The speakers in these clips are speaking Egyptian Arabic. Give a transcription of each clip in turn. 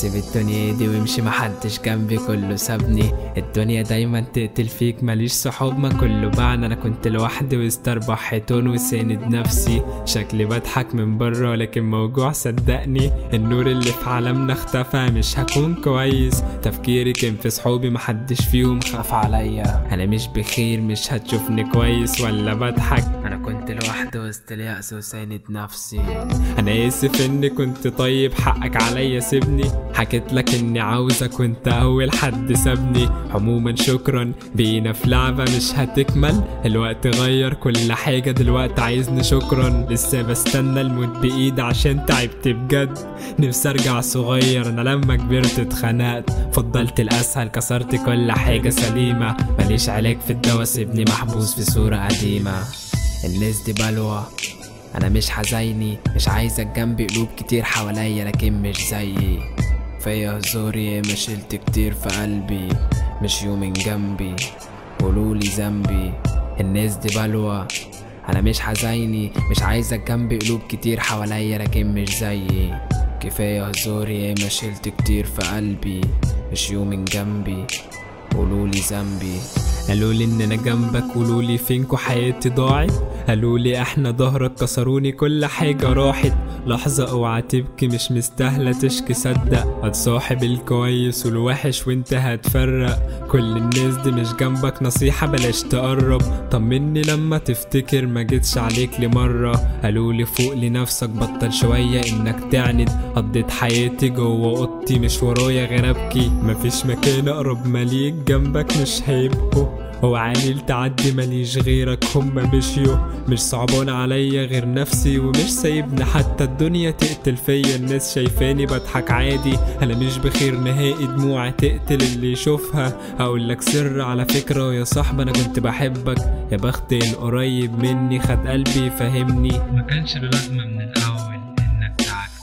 سيب الدنيا دي وامشي محدش جنبي كله سابني الدنيا دايما تقتل فيك ماليش صحاب ما كله باعنا انا كنت لوحدي وسط اربع حيطان وساند نفسي شكلي بضحك من بره لكن موجوع صدقني النور اللي في عالمنا اختفى مش هكون كويس تفكيري كان في صحابي محدش فيهم خاف عليا انا مش بخير مش هتشوفني كويس ولا بضحك انا كنت لوحدي وسط اليأس وساند نفسي انا اسف اني كنت طيب حقك عليا سيبني حكيت لك اني عاوزك وانت اول حد سابني عموما شكرا بينا في لعبة مش هتكمل الوقت غير كل حاجة دلوقتي عايزني شكرا لسه بستنى الموت بايد عشان تعبت بجد نفسي ارجع صغير انا لما كبرت اتخنقت فضلت الاسهل كسرت كل حاجة سليمة ماليش علاج في الدوا سيبني محبوس في صورة قديمة الناس دي بلوى انا مش حزيني مش عايزك جنبي قلوب كتير حواليا لكن مش زيي فيا هزوري ما شلت كتير في قلبي مش يومين جنبي قولولي ذنبي الناس دي بلوى انا مش حزيني مش عايزك جنبي قلوب كتير حواليا لكن مش زيي كفاية هزوري ما شلت كتير في قلبي مش يومين جنبي قولولي ذنبي قالولي ان انا جنبك قولولي فينكو حياتي ضاعت قالولي احنا ظهرك كسروني كل حاجة راحت لحظة اوعى تبكي مش مستاهلة تشكي صدق هتصاحب الكويس والوحش وانت هتفرق كل الناس دي مش جنبك نصيحة بلاش تقرب طمني لما تفتكر ما جيتش عليك لمرة قالولي فوق لنفسك بطل شوية انك تعند قضيت حياتي جوه اوضتي مش ورايا غير ابكي مفيش مكان اقرب مليك جنبك مش هيبقوا هو عالي تعدي ماليش غيرك هما مشيوا مش صعبان عليا غير نفسي ومش سايبني حتى الدنيا تقتل فيا الناس شايفاني بضحك عادي انا مش بخير نهائي دموعي تقتل اللي يشوفها اقول لك سر على فكرة يا صاحبي انا كنت بحبك يا بخت القريب مني خد قلبي فهمني ما كانش له لازمة من الأول إنك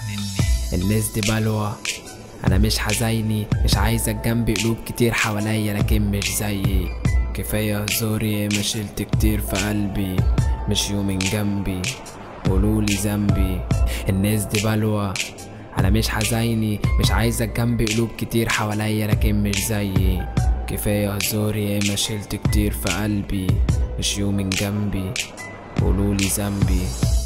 تعكنني الناس دي بلوى انا مش حزيني مش عايزك جنبي قلوب كتير حواليا لكن مش زيي كفاية هزوري ما شلت كتير في قلبي مش يومين جنبي قولولي ذنبي الناس دي بلوى انا مش حزيني مش عايزك جنبي قلوب كتير حواليا لكن مش زيي كفاية هزوري ما شلت كتير في قلبي مش يومين جنبي قولولي ذنبي